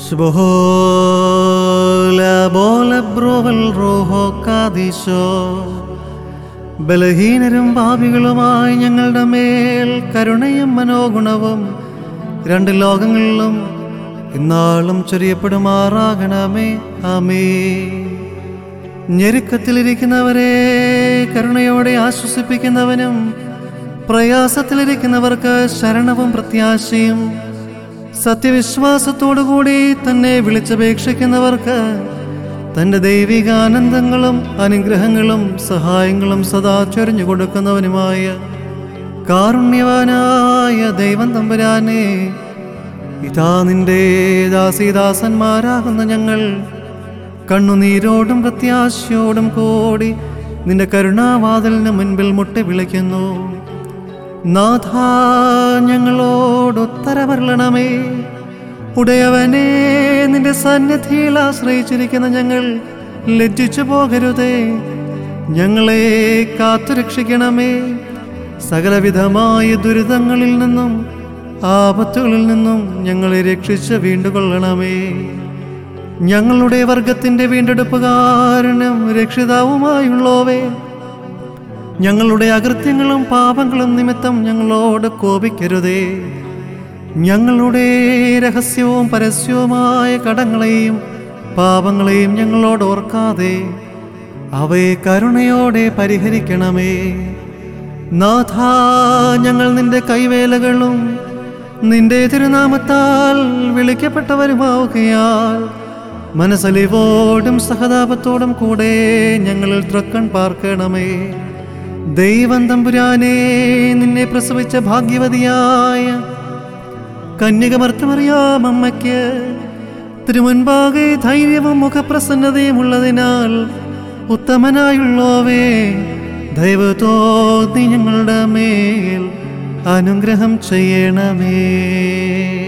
Shbohola bola brovel roho കാദിശോ ബലഹീനരും പാപികളുമായി ഞങ്ങളുടെ മേൽ കരുണയും മനോഗുണവും രണ്ട് ലോകങ്ങളിലും ഇന്നാളും ചൊരിയപ്പെടുമാറാകണമേ ആമേ ഞെരുക്കത്തിലിരിക്കുന്നവരെ കരുണയോടെ ആശ്വസിപ്പിക്കുന്നവനും പ്രയാസത്തിലിരിക്കുന്നവർക്ക് ശരണവും പ്രത്യാശയും സത്യവിശ്വാസത്തോടുകൂടി തന്നെ വിളിച്ചപേക്ഷിക്കുന്നവർക്ക് തന്റെ ദൈവികാനന്ദങ്ങളും അനുഗ്രഹങ്ങളും സഹായങ്ങളും സദാ ചൊരിഞ്ഞു കൊടുക്കുന്നവനുമായ കാരുണ്യവാനായ ദൈവം തമ്പുരാനെ ഇതാ നിന്റെ ദാസീദാസന്മാരാകുന്ന ഞങ്ങൾ കണ്ണുനീരോടും പ്രത്യാശയോടും കൂടി നിന്റെ കരുണാവാതിലിന് മുൻപിൽ മുട്ടി വിളിക്കുന്നു നാഥ ഞങ്ങളോട് ഉത്തരവരളണമേ ഉടയവനെ നിന്റെ സന്നിധിയിൽ ആശ്രയിച്ചിരിക്കുന്ന ഞങ്ങൾ ലജ്ജിച്ചു പോകരുതേ ഞങ്ങളെ കാത്തുരക്ഷിക്കണമേ സകലവിധമായ ദുരിതങ്ങളിൽ നിന്നും ആപത്തുകളിൽ നിന്നും ഞങ്ങളെ രക്ഷിച്ച് വീണ്ടുകൊള്ളണമേ ഞങ്ങളുടെ വർഗത്തിന്റെ വീണ്ടെടുപ്പുകാരനും രക്ഷിതാവുമായുള്ളവേ ഞങ്ങളുടെ അകൃത്യങ്ങളും പാപങ്ങളും നിമിത്തം ഞങ്ങളോട് കോപിക്കരുതേ ഞങ്ങളുടെ രഹസ്യവും പരസ്യവുമായ കടങ്ങളെയും പാപങ്ങളെയും ഞങ്ങളോട് ഓർക്കാതെ അവയെ കരുണയോടെ പരിഹരിക്കണമേ നാഥ ഞങ്ങൾ നിന്റെ കൈവേലകളും നിന്റെ തിരുനാമത്താൽ വിളിക്കപ്പെട്ടവരുമാവുകയാൽ മനസ്സലിവോടും സഹതാപത്തോടും കൂടെ ഞങ്ങളിൽ ത്രക്കൺ പാർക്കണമേ ദൈവം തമ്പുരാനെ നിന്നെ പ്രസവിച്ച ഭാഗ്യവതിയായ കന്യകമർത്തമറിയാം അമ്മയ്ക്ക് തിരുമുൻപാകെ ധൈര്യവും മുഖപ്രസന്നതയും ഉള്ളതിനാൽ ഉത്തമനായുള്ളോവേ ദൈവത്തോന്നി ഞങ്ങളുടെ മേൽ അനുഗ്രഹം ചെയ്യണമേ